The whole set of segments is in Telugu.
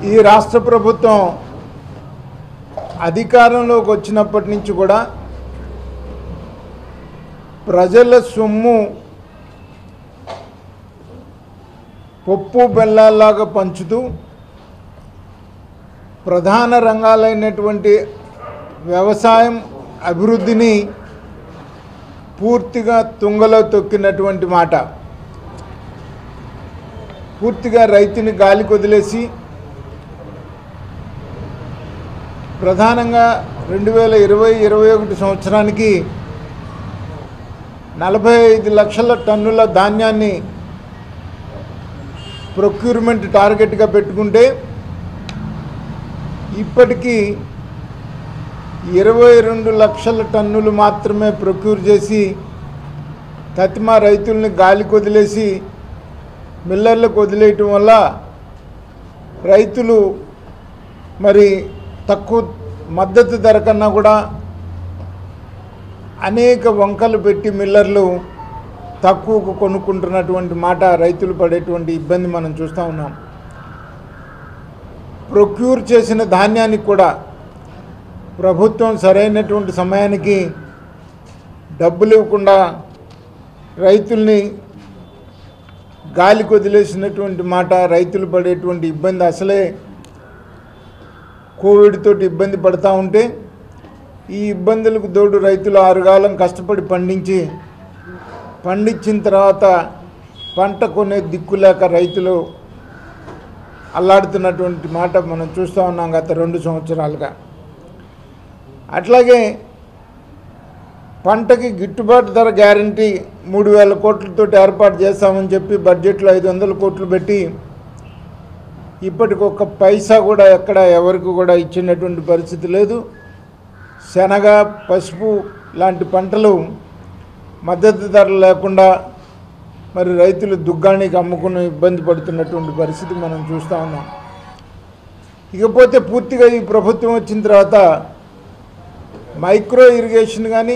ఈ రాష్ట్ర ప్రభుత్వం అధికారంలోకి వచ్చినప్పటి నుంచి కూడా ప్రజల సొమ్ము పప్పు బెల్లాల్లాగా పంచుతూ ప్రధాన రంగాలైనటువంటి వ్యవసాయం అభివృద్ధిని పూర్తిగా తుంగలో తొక్కినటువంటి మాట పూర్తిగా రైతుని గాలికి వదిలేసి ప్రధానంగా రెండు వేల ఇరవై ఇరవై ఒకటి సంవత్సరానికి నలభై ఐదు లక్షల టన్నుల ధాన్యాన్ని ప్రొక్యూర్మెంట్ టార్గెట్గా పెట్టుకుంటే ఇప్పటికీ ఇరవై రెండు లక్షల టన్నులు మాత్రమే ప్రొక్యూర్ చేసి తతిమా రైతుల్ని గాలికి వదిలేసి మిల్లర్లకు వదిలేయటం వల్ల రైతులు మరి తక్కువ మద్దతు ధర కన్నా కూడా అనేక వంకలు పెట్టి మిల్లర్లు తక్కువకు కొనుక్కుంటున్నటువంటి మాట రైతులు పడేటువంటి ఇబ్బంది మనం చూస్తూ ఉన్నాం ప్రొక్యూర్ చేసిన ధాన్యానికి కూడా ప్రభుత్వం సరైనటువంటి సమయానికి డబ్బులు ఇవ్వకుండా రైతుల్ని గాలికి వదిలేసినటువంటి మాట రైతులు పడేటువంటి ఇబ్బంది అసలే కోవిడ్ తోటి ఇబ్బంది పడతా ఉంటే ఈ ఇబ్బందులకు తోడు రైతులు ఆరుగాలం కష్టపడి పండించి పండించిన తర్వాత పంట కొనే దిక్కు లేక రైతులు అల్లాడుతున్నటువంటి మాట మనం చూస్తూ ఉన్నాం గత రెండు సంవత్సరాలుగా అట్లాగే పంటకి గిట్టుబాటు ధర గ్యారంటీ మూడు వేల కోట్లతో ఏర్పాటు చేస్తామని చెప్పి బడ్జెట్లో ఐదు వందల కోట్లు పెట్టి ఇప్పటికి ఒక పైసా కూడా ఎక్కడ ఎవరికి కూడా ఇచ్చినటువంటి పరిస్థితి లేదు శనగ పసుపు లాంటి పంటలు మద్దతు ధర లేకుండా మరి రైతులు దుగ్గానికి అమ్ముకుని ఇబ్బంది పడుతున్నటువంటి పరిస్థితి మనం చూస్తూ ఉన్నాం ఇకపోతే పూర్తిగా ఈ ప్రభుత్వం వచ్చిన తర్వాత మైక్రో ఇరిగేషన్ కానీ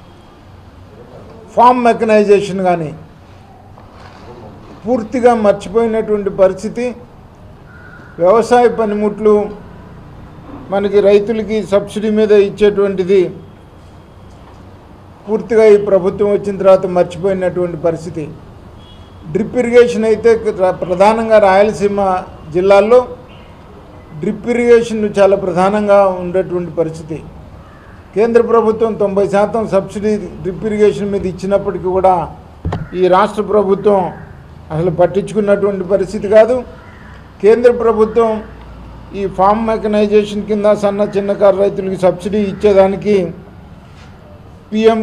ఫామ్ మెకనైజేషన్ కానీ పూర్తిగా మర్చిపోయినటువంటి పరిస్థితి వ్యవసాయ పనిముట్లు మనకి రైతులకి సబ్సిడీ మీద ఇచ్చేటువంటిది పూర్తిగా ఈ ప్రభుత్వం వచ్చిన తర్వాత మర్చిపోయినటువంటి పరిస్థితి డ్రిప్ ఇరిగేషన్ అయితే ర- ప్రధానంగా రాయలసీమ జిల్లాల్లో డ్రిప్ ఇరిగేషన్ చాలా ప్రధానంగా ఉండేటువంటి పరిస్థితి కేంద్ర ప్రభుత్వం తొంభై శాతం సబ్సిడీ డ్రిప్ ఇరిగేషన్ మీద ఇచ్చినప్పటికీ కూడా ఈ రాష్ట్ర ప్రభుత్వం అసలు పట్టించుకున్నటువంటి పరిస్థితి కాదు కేంద్ర ప్రభుత్వం ఈ ఫామ్ మెకనైజేషన్ కింద సన్న చిన్నకారు రైతులకి సబ్సిడీ ఇచ్చేదానికి పిఎం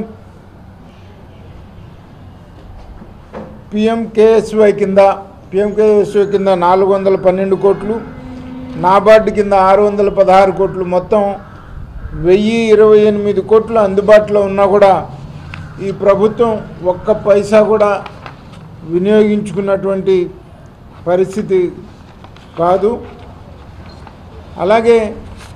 పిఎంకేఎస్వై కింద పిఎంకేఎస్వై కింద నాలుగు వందల పన్నెండు కోట్లు నాబార్డు కింద ఆరు వందల పదహారు కోట్లు మొత్తం వెయ్యి ఇరవై ఎనిమిది కోట్లు అందుబాటులో ఉన్నా కూడా ఈ ప్రభుత్వం ఒక్క పైసా కూడా వినియోగించుకున్నటువంటి పరిస్థితి కాదు అలాగే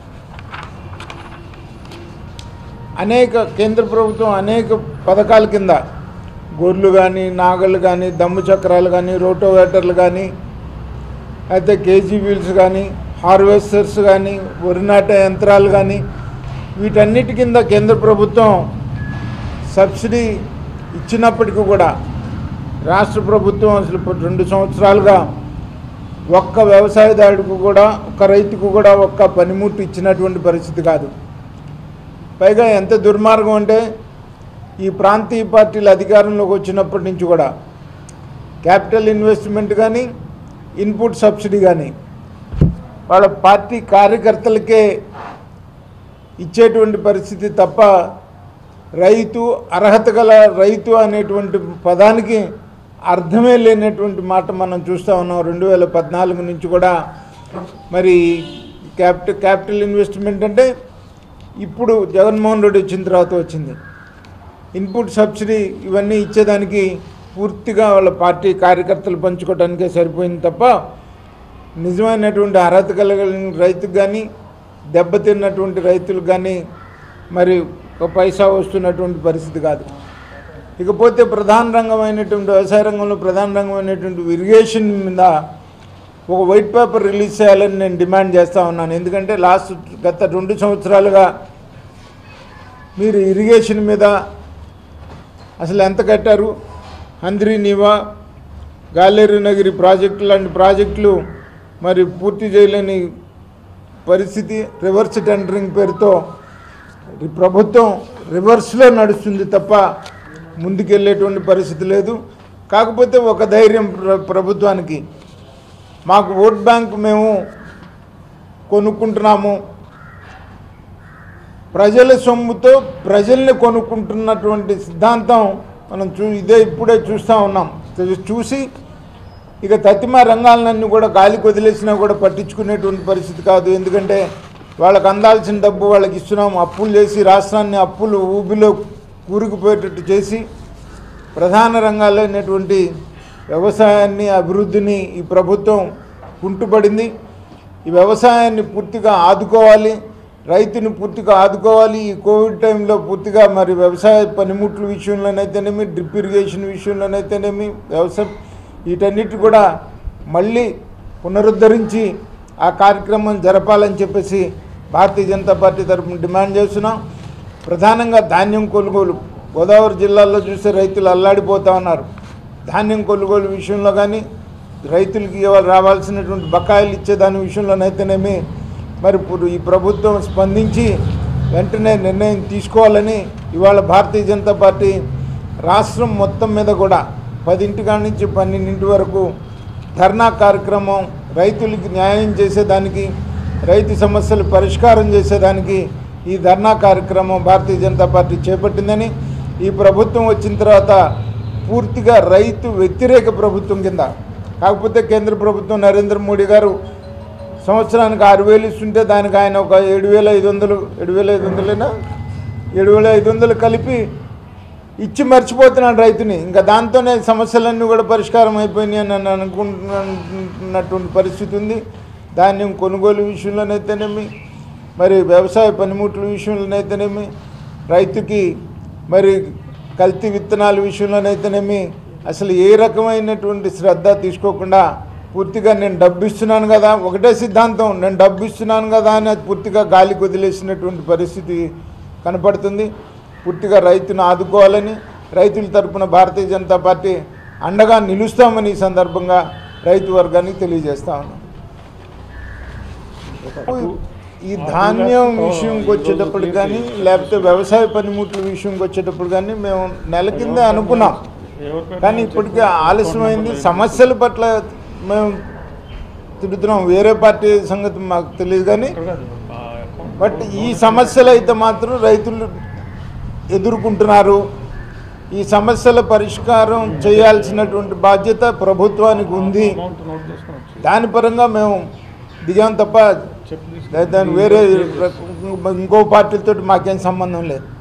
అనేక కేంద్ర ప్రభుత్వం అనేక పథకాల కింద గొర్రెలు కానీ నాగళ్ళు కానీ దమ్ము చక్రాలు కానీ రోటోవేటర్లు కానీ అయితే కేజీ వీల్స్ కానీ హార్వెస్టర్స్ కానీ వరి నాటే యంత్రాలు కానీ వీటన్నిటి కింద కేంద్ర ప్రభుత్వం సబ్సిడీ ఇచ్చినప్పటికీ కూడా రాష్ట్ర ప్రభుత్వం అసలు ఇప్పుడు రెండు సంవత్సరాలుగా ఒక్క వ్యవసాయదారుడికి కూడా ఒక్క రైతుకు కూడా ఒక్క పనిముట్టు ఇచ్చినటువంటి పరిస్థితి కాదు పైగా ఎంత దుర్మార్గం అంటే ఈ ప్రాంతీయ పార్టీలు అధికారంలోకి వచ్చినప్పటి నుంచి కూడా క్యాపిటల్ ఇన్వెస్ట్మెంట్ కానీ ఇన్పుట్ సబ్సిడీ కానీ వాళ్ళ పార్టీ కార్యకర్తలకే ఇచ్చేటువంటి పరిస్థితి తప్ప రైతు అర్హత గల రైతు అనేటువంటి పదానికి అర్థమే లేనటువంటి మాట మనం చూస్తూ ఉన్నాం రెండు వేల పద్నాలుగు నుంచి కూడా మరి క్యాపిటల్ క్యాపిటల్ ఇన్వెస్ట్మెంట్ అంటే ఇప్పుడు జగన్మోహన్ రెడ్డి వచ్చిన తర్వాత వచ్చింది ఇన్పుట్ సబ్సిడీ ఇవన్నీ ఇచ్చేదానికి పూర్తిగా వాళ్ళ పార్టీ కార్యకర్తలు పంచుకోవడానికే సరిపోయింది తప్ప నిజమైనటువంటి అర్హత కలిగిన రైతుకు కానీ దెబ్బతిన్నటువంటి రైతులకు కానీ మరి ఒక పైసా వస్తున్నటువంటి పరిస్థితి కాదు ఇకపోతే ప్రధాన రంగమైనటువంటి వ్యవసాయ రంగంలో ప్రధాన రంగమైనటువంటి ఇరిగేషన్ మీద ఒక వైట్ పేపర్ రిలీజ్ చేయాలని నేను డిమాండ్ చేస్తూ ఉన్నాను ఎందుకంటే లాస్ట్ గత రెండు సంవత్సరాలుగా మీరు ఇరిగేషన్ మీద అసలు ఎంత కట్టారు హంద్రి నీవా గాలేరు నగిరి ప్రాజెక్టు లాంటి ప్రాజెక్టులు మరి పూర్తి చేయలేని పరిస్థితి రివర్స్ టెండరింగ్ పేరుతో ఈ ప్రభుత్వం రివర్స్లో నడుస్తుంది తప్ప ముందుకెళ్ళేటువంటి పరిస్థితి లేదు కాకపోతే ఒక ధైర్యం ప్ర- ప్రభుత్వానికి మాకు ఓట్ బ్యాంక్ మేము కొనుక్కుంటున్నాము ప్రజల సొమ్ముతో ప్రజల్ని కొనుక్కుంటున్నటువంటి సిద్ధాంతం మనం చూ ఇదే ఇప్పుడే చూస్తూ ఉన్నాం చూ- చూసి ఇక తత్తిమ రంగాలన్నీ కూడా గాలికి వదిలేసినా కూడా పట్టించుకునేటువంటి పరిస్థితి కాదు ఎందుకంటే వాళ్ళకి అందాల్సిన డబ్బు వాళ్ళకి ఇస్తున్నాం అప్పులు చేసి రాష్ట్రాన్ని అప్పులు ఊబిలో కూరుకుపోయేటట్టు చేసి ప్రధాన రంగాలైనటువంటి వ్యవసాయాన్ని అభివృద్ధిని ఈ ప్రభుత్వం కుంటుపడింది ఈ వ్యవసాయాన్ని పూర్తిగా ఆదుకోవాలి రైతుని పూర్తిగా ఆదుకోవాలి ఈ కోవిడ్ టైంలో పూర్తిగా మరి వ్యవసాయ పనిముట్ల విషయంలోనైతేనేమి డ్రిప్ ఇరిగేషన్ విషయంలోనైతేనేమి వ్యవసాయం వీటన్నిటి కూడా మళ్ళీ పునరుద్ధరించి ఆ కార్యక్రమం జరపాలని చెప్పేసి భారతీయ జనతా పార్టీ తరఫున డిమాండ్ చేస్తున్నాం ప్రధానంగా ధాన్యం కొనుగోలు గోదావరి జిల్లాలో చూస్తే రైతులు అల్లాడిపోతా ఉన్నారు ధాన్యం కొనుగోలు విషయంలో కానీ రైతులకి ఇవాళ రావాల్సినటువంటి బకాయిలు ఇచ్చే దాని విషయంలోనైతేనేమి మరి ఇప్పుడు ఈ ప్రభుత్వం స్పందించి వెంటనే నిర్ణయం తీసుకోవాలని ఇవాళ భారతీయ జనతా పార్టీ రాష్ట్రం మొత్తం మీద కూడా పదింటి కాడి నుంచి పన్నెండింటి వరకు ధర్నా కార్యక్రమం రైతులకి న్యాయం చేసేదానికి రైతు సమస్యలు పరిష్కారం చేసేదానికి ఈ ధర్నా కార్యక్రమం భారతీయ జనతా పార్టీ చేపట్టిందని ఈ ప్రభుత్వం వచ్చిన తర్వాత పూర్తిగా రైతు వ్యతిరేక ప్రభుత్వం కింద కాకపోతే కేంద్ర ప్రభుత్వం నరేంద్ర మోడీ గారు సంవత్సరానికి ఆరు వేలు ఇస్తుంటే దానికి ఆయన ఒక ఏడు వేల ఐదు వందలు ఏడు వేల ఐదు వందలేనా ఏడు వేల ఐదు వందలు కలిపి ఇచ్చి మర్చిపోతున్నాడు రైతుని ఇంకా దాంతోనే సమస్యలన్నీ కూడా పరిష్కారం అయిపోయినాయి అని నేను అనుకుంటున్నటువంటి పరిస్థితి ఉంది ధాన్యం కొనుగోలు విషయంలోనైతేనేమి మరి వ్యవసాయ పనిముట్ల విషయంలోనైతేనేమి రైతుకి మరి కల్తీ విత్తనాల విషయంలోనైతేనేమి అసలు ఏ రకమైనటువంటి శ్రద్ధ తీసుకోకుండా పూర్తిగా నేను డబ్బు ఇస్తున్నాను కదా ఒకటే సిద్ధాంతం నేను డబ్బు ఇస్తున్నాను కదా అని అది పూర్తిగా గాలికి వదిలేసినటువంటి పరిస్థితి కనపడుతుంది పూర్తిగా రైతును ఆదుకోవాలని రైతుల తరపున భారతీయ జనతా పార్టీ అండగా నిలుస్తామని ఈ సందర్భంగా రైతు వర్గానికి తెలియజేస్తా ఉన్నాం ఈ ధాన్యం విషయంకి వచ్చేటప్పుడు కానీ లేకపోతే వ్యవసాయ పనిముట్ల విషయంకి వచ్చేటప్పుడు కానీ మేము నెల కింద అనుకున్నాం కానీ ఇప్పటికే ఆలస్యమైంది సమస్యల పట్ల మేము తిరుగుతున్నాం వేరే పార్టీ సంగతి మాకు తెలియదు కానీ బట్ ఈ సమస్యలు అయితే మాత్రం రైతులు ఎదుర్కొంటున్నారు ఈ సమస్యల పరిష్కారం చేయాల్సినటువంటి బాధ్యత ప్రభుత్వానికి ఉంది దాని పరంగా మేము దిగాం తప్ప దాని వేరే ఇంకో పార్టీలతో మాకేం సంబంధం లేదు